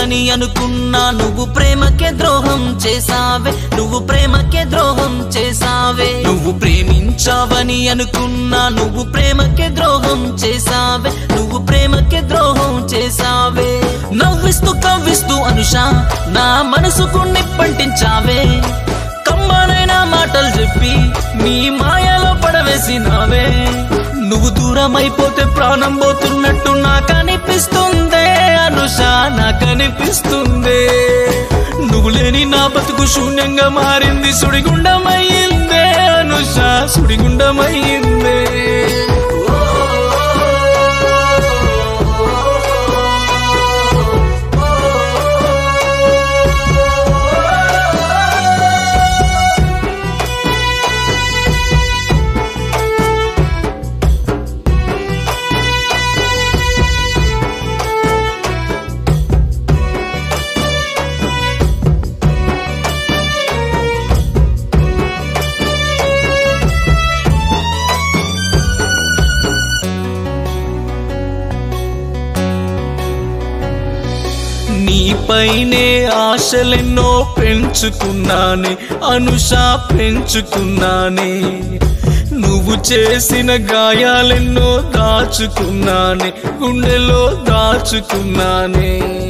ప్రేమించావని అనుకున్నా నువ్వు ప్రేమకే ద్రోహం చేసావే నువ్వు ప్రేమకే ద్రోహం చేసావే నువ్వు ప్రేమించావని అనుకున్నా నువ్వు ప్రేమకే ద్రోహం చేసావే నువ్వు ప్రేమకే ద్రోహం చేసావే నవ్విస్తూ కవ్విస్తూ అనుష నా మనసుకు నిప్పంటించావే కమ్మనైన మాటలు చెప్పి నీ మాయలో పడవేసినావే నువ్వు దూరం అయిపోతే ప్రాణం పోతున్నట్టు నాకు అనిపిస్తుందే అనుష నాకు అనిపిస్తుందే నువ్వు లేని నా బతుకు శూన్యంగా మారింది సుడిగుండమయ్యిందే అనుష సుడిగుండమయ్యిందే నీపైనే ఆశలెన్నో పెంచుకున్నానే అనుష పెంచుకున్నానే నువ్వు చేసిన గాయాలెన్నో దాచుకున్నానే గుండెలో దాచుకున్నానే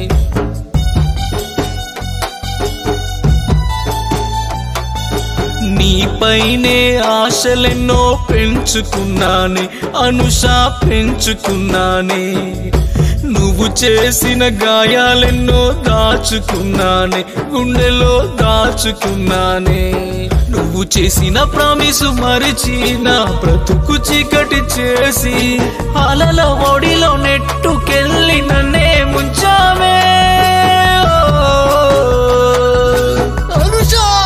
నీపైనే ఆశలెన్నో పెంచుకున్నానే అనుష పెంచుకున్నానే నువ్వు చేసిన గాయాలెన్నో దాచుకున్నానే గుండెలో దాచుకున్నానే నువ్వు చేసిన ప్రామిసు మరిచి నా బ్రతుకు చీకటి చేసి అలల ఒడిలో నెట్టుకెళ్ళి నన్నే ముంచావే అనుషా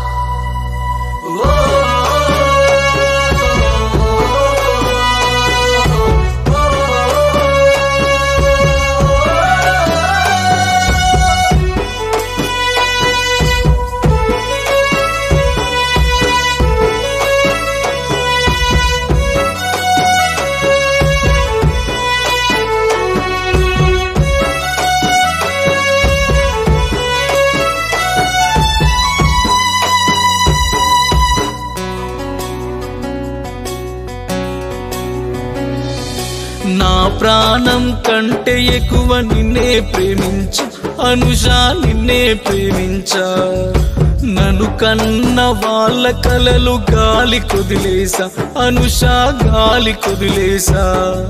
నా ప్రాణం కంటే ఎక్కువ నిన్నే ప్రేమించ అనుష నిన్నే ప్రేమించ నన్ను కన్న వాళ్ళ కలలు గాలి కొదిలేసా అనుష గాలి కొదిలేసా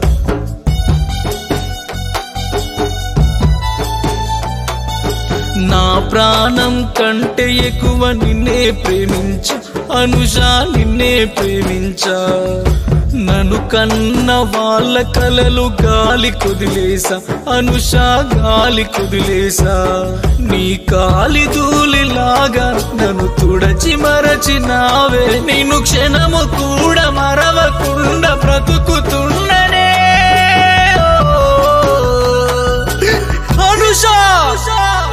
నా ప్రాణం కంటే ఎక్కువ నిన్నే ప్రేమించ అనుష నిన్నే ప్రేమించ నన్ను కన్న వాళ్ళ కలలు గాలి కొదిలేసా అనుష గాలి కొదిలేసా నీ కాలి ధూళిలాగా నన్ను తుడచి మరచినావే నేను క్షణము కూడా మరవకుండా బ్రతుకుతున్ననే ఓ. అనుష